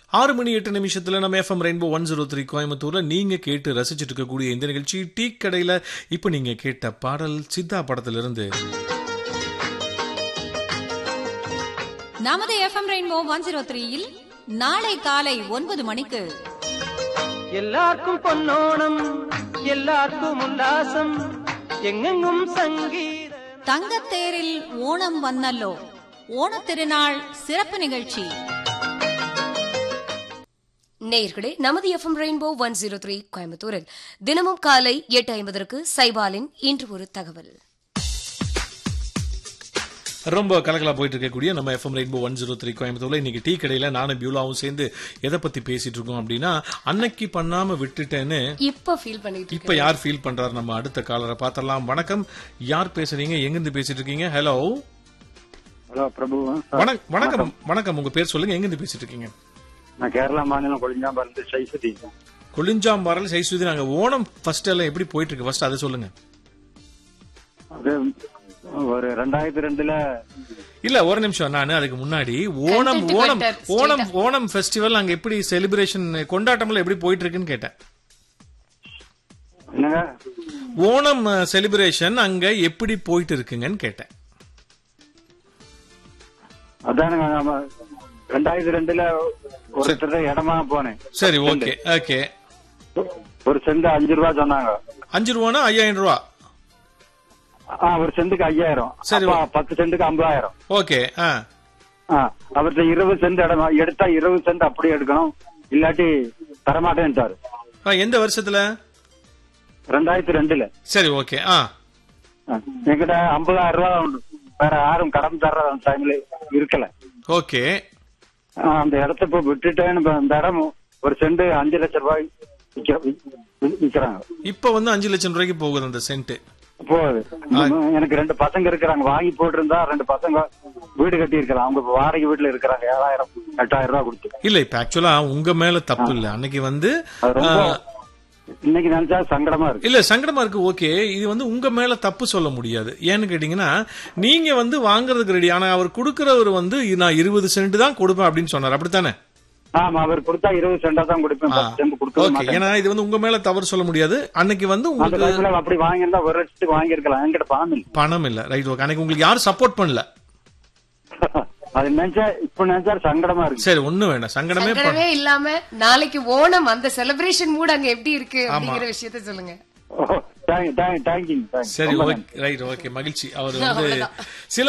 ஆறு மணி எட்டு நிமிஷத்துல நம்ம FM Rainbow one zero three கோயம்புத்தூர்ல நீங்க கேட்டு ரசிச்சிட்டு இருக்கக்கூடிய இந்த நிகழ்ச்சி டீ கடையில இப்ப நீங்க கேட்ட பாடல் சித்தா படத்திலிருந்து நமது எஃப்எம் ரெயின்போ ஒன் ஜீரோ த்ரீயில் நாளை காலை ஒன்பது மணிக்கு எல்லாருக்கும் பொன்னோணம் எல்லாருக்கும் உல்லாசம் எங்கெங்கும் சங்கீத தங்கத்தேரில் ஓணம் வந்தல்லோ ஓணத்திருநாள் சிறப்பு நிகழ்ச்சி நேயர்களே நமது FM Rainbow one zero three கோயம்புத்தூரில் தினமும் காலை எட்டு ஐம்பதற்கு சைபாலின் இன்று ஒரு தகவல் ரொம்ப கலக்கலா போயிட்டு இருக்கக்கூடிய நம்ம FM Rainbow one zero three கோயம்புத்தூர்ல இன்னைக்கு டீ கடையில நானும் பியூலாவும் சேர்ந்து எதை பத்தி பேசிட்டு இருக்கோம் அப்படின்னா அன்னைக்கு பண்ணாம விட்டுட்டேன்னு இப்ப ஃபீல் பண்ணிட்டு இப்ப யார் ஃபீல் பண்றாரு நம்ம அடுத்த காலரை பார்த்தரலாம் வணக்கம் யார் பேசுறீங்க எங்கிருந்து பேசிட்டு இருக்கீங்க ஹலோ ஹலோ பிரபு வணக்கம் வணக்கம் வணக்கம் உங்க பேர் சொல்லுங்க எங்கிருந்து பேசிட்டு இருக்கீங்க நான் கேரளா மாநிலம் கொழிஞ்சாம்பருந்து சைசுதி கொளிஞ்சாம்பாறையில் சைசுதி நாங்க ஓணம் ஃபர்ஸ்ட் எல்லாம் எப்படி போயிட்டு இருக்கு ஃபர்ஸ்ட் அதை சொல்லுங்க அது ஒரு ரெண்டாயிரத்தி ரெண்டுல இல்ல ஒரு நிமிஷம் நான் அதுக்கு முன்னாடி Onam Content Onam better, straight Onam Onam festival அங்க எப்படி செலிப்ரேஷன் கொண்டாட்டம்லாம் எப்படி போயிட்டு இருக்குன்னு கேட்டேன் என்னங்க ஓணம் செலிப்ரேஷன் அங்க எப்படி போயிட்டு இருக்குங்கன்னு கேட்டேன் அதானுங்க நம்ம ரெண்டாயிரத்தி ரெண்டுல ஒருத்தர் இடமா போனேன் சரி ஓகே ஓகே ஒரு செண்டு அஞ்சு ரூபா சொன்னாங்க அஞ்சு ரூபானா ஐயாயிரம் ரூபா ஆ ஒரு செண்டுக்கு ஐயாயிரம் சரி. அப்ப பத்து செண்டுக்கு ஐம்பதாயிரம் ஓகே ஆ ஆ அவர்கிட்ட இருபது சென்ட் இடமா எடுத்தா இருபது சென்ட் அப்படியே எடுக்கணும் இல்லாட்டி தரமாட்டேன்ட்டாரு ஆ, எந்த வருஷத்துல ரெண்டாயிரத்தி ரெண்டுல சரி ஓகே ஆ ஆ, என்கிட்ட ஐம்பதாயிரம் ரூபா உண்டு வேற யாரும் கடன் தர்ற டைம்ல இருக்கல ஓகே ஆ, அந்த இடத்த இப்ப விட்டுட்டேன்னு இப்ப அந்த இடம் ஒரு செண்டு அஞ்சு லட்சம் ரூபாய் விக்க- வி- விக்கிறாங்க இப்ப வந்து அஞ்சு லட்சம் ரூபாய்க்கு போகுது அந்த சென்ட் போகுது எனக்கு ரெண்டு பசங்க இருக்கிறாங்க வாங்கி போட்டிருந்தா ரெண்டு பசங்க வீடு கட்டி இருக்கலாம் அவங்க இப்ப வாடகை வீட்டுல இருக்கிறாங்க ஏழாயிரம் எட்டாயிரம் ரூபாய் கொடுத்து இல்ல இப்ப ஆக்சுவலா உங்க மேல தப்பு இல்ல அன்னைக்கு வந்து அது ரொம்ப ஆ, இன்னைக்கு நினைச்சா சங்கடமா இருக்கு இல்ல சங்கடமா இருக்கு ஓகே இது வந்து உங்க மேல தப்பு சொல்ல முடியாது ஏன்னு கேட்டீங்கன்னா நீங்க வந்து வாங்குறதுக்கு ரெடி ஆனா அவர் கொடுக்கறவர் வந்து நான் இருபது சென்ட் தான் கொடுப்பேன் அப்படின்னு சொன்னார் அப்படித்தானே ஆமா அவர் கொடுத்தா இருபது சென்டா தான் கொடுப்பேன் பத்து சென்ட் கொடுக்க ஓகே மாட்டேன் ஏன்னா இது வந்து உங்க மேல தவறு சொல்ல முடியாது அன்னைக்கு வந்து அந்த உங்களுக்கு டைம்ல அப்படி வாங்கியிருந்தா ஒரு லட்சத்துக்கு வாங்கியிருக்கலாம் என்கிட்ட பணம் இல்லை பணம் இல்ல ரைட் ஓகே அன்னைக்கு உங்களுக்கு யாரும் சப்போர்ட் பண்ணல அது நினைச்சா இப்ப நினைச்சா சங்கடமா இருக்கு சரி ஒண்ணு வேண்டாம் சங்கடமே ப- சங்கடமே இல்லாம நாளைக்கு ஓணம் அந்த செலிப்ரேஷன் மூட் அங்க எப்படி இருக்கு அப்படிங்கிற விஷயத்த சொல்லுங்க தேங்க்யூ தேங்க்யூ சரி ஓகே ரைட் ஓகே மகிழ்ச்சி அவர் வந்து சில